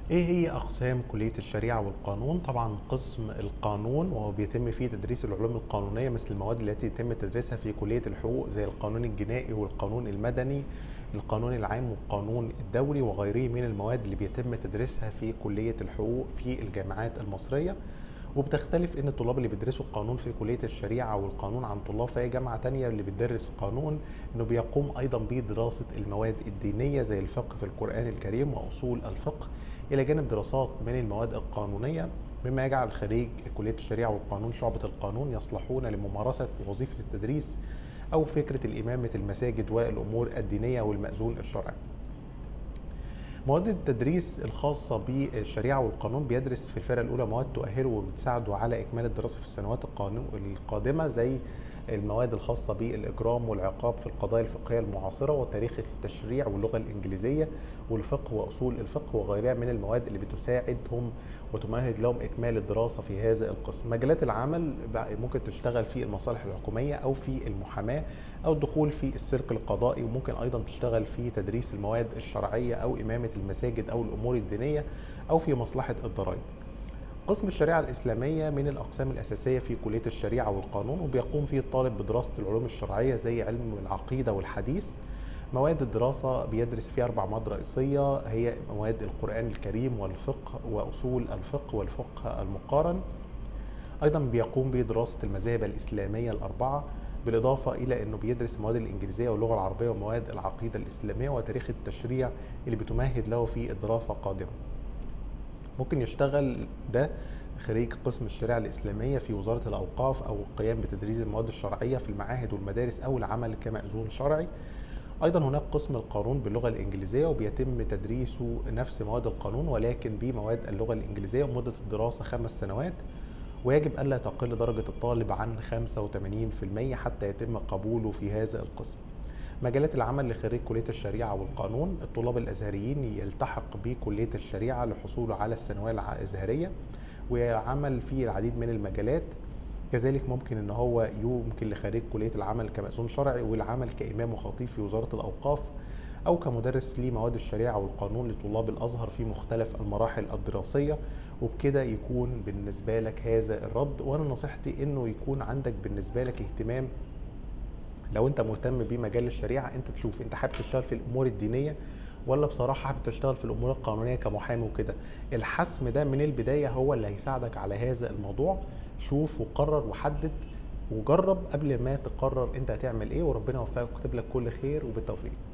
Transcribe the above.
ايه هي اقسام كليه الشريعه والقانون طبعا قسم القانون وهو بيتم فيه تدريس العلوم القانونيه مثل المواد التي يتم تدريسها في كليه الحقوق زي القانون الجنائي والقانون المدني القانون العام والقانون الدولي وغيره من المواد اللي بيتم تدريسها في كليه الحقوق في الجامعات المصريه وبتختلف ان الطلاب اللي بيدرسوا القانون في كليه الشريعه والقانون عن طلاب في اي جامعه تانية اللي بتدرس قانون انه بيقوم ايضا بدراسه المواد الدينيه زي الفقه في القران الكريم واصول الفقه الى جانب دراسات من المواد القانونيه مما يجعل خريج كليه الشريعه والقانون شعبه القانون يصلحون لممارسه وظيفه التدريس او فكره الامامه المساجد والامور الدينيه والماذون الشرعي. مواد التدريس الخاصة بالشريعة والقانون بيدرس في الفرقة الأولى مواد تؤهله وبتساعده على إكمال الدراسة في السنوات القادمة زي المواد الخاصة بالإجرام والعقاب في القضايا الفقهية المعاصرة وتاريخ التشريع واللغة الإنجليزية والفقه وأصول الفقه وغيرها من المواد اللي بتساعدهم وتمهد لهم إكمال الدراسة في هذا القسم مجالات العمل ممكن تشتغل في المصالح الحكومية أو في المحاماة أو الدخول في السلك القضائي وممكن أيضا تشتغل في تدريس المواد الشرعية أو إمامة المساجد أو الأمور الدينية أو في مصلحة الضرائب قسم الشريعة الإسلامية من الأقسام الأساسية في كلية الشريعة والقانون وبيقوم فيه الطالب بدراسة العلوم الشرعية زي علم العقيدة والحديث مواد الدراسة بيدرس فيها أربع مواد رئيسية هي مواد القرآن الكريم والفقه وأصول الفقه والفقه المقارن أيضا بيقوم بدراسة المذاهب الإسلامية الأربعة بالإضافة إلى أنه بيدرس المواد الإنجليزية واللغة العربية ومواد العقيدة الإسلامية وتاريخ التشريع اللي بتمهد له في الدراسة القادمة ممكن يشتغل ده خريج قسم الشريعة الإسلامية في وزارة الأوقاف أو القيام بتدريس المواد الشرعية في المعاهد والمدارس أو العمل كمأذون شرعي أيضا هناك قسم القانون باللغة الإنجليزية وبيتم تدريسه نفس مواد القانون ولكن بمواد اللغة الإنجليزية ومدة الدراسة خمس سنوات ويجب ألا تقل درجة الطالب عن 85% حتى يتم قبوله في هذا القسم مجالات العمل لخريج كلية الشريعة والقانون الطلاب الأزهريين يلتحق بكلية الشريعة للحصول على الثانوية الأزهرية وعمل في العديد من المجالات كذلك ممكن ان هو يمكن لخريج كليه العمل كمأذون شرعي والعمل كامام وخطيب في وزاره الاوقاف او كمدرس لمواد الشريعه والقانون لطلاب الازهر في مختلف المراحل الدراسيه وبكده يكون بالنسبه لك هذا الرد وانا نصيحتي انه يكون عندك بالنسبه لك اهتمام لو انت مهتم بمجال الشريعه انت تشوف انت حابب تشتغل في الامور الدينيه ولا بصراحه حابب تشتغل في الامور القانونيه كمحامي وكده الحسم ده من البدايه هو اللي هيساعدك على هذا الموضوع شوف وقرر وحدد وجرب قبل ما تقرر انت هتعمل ايه وربنا يوفقك ويكتب لك كل خير وبالتوفيق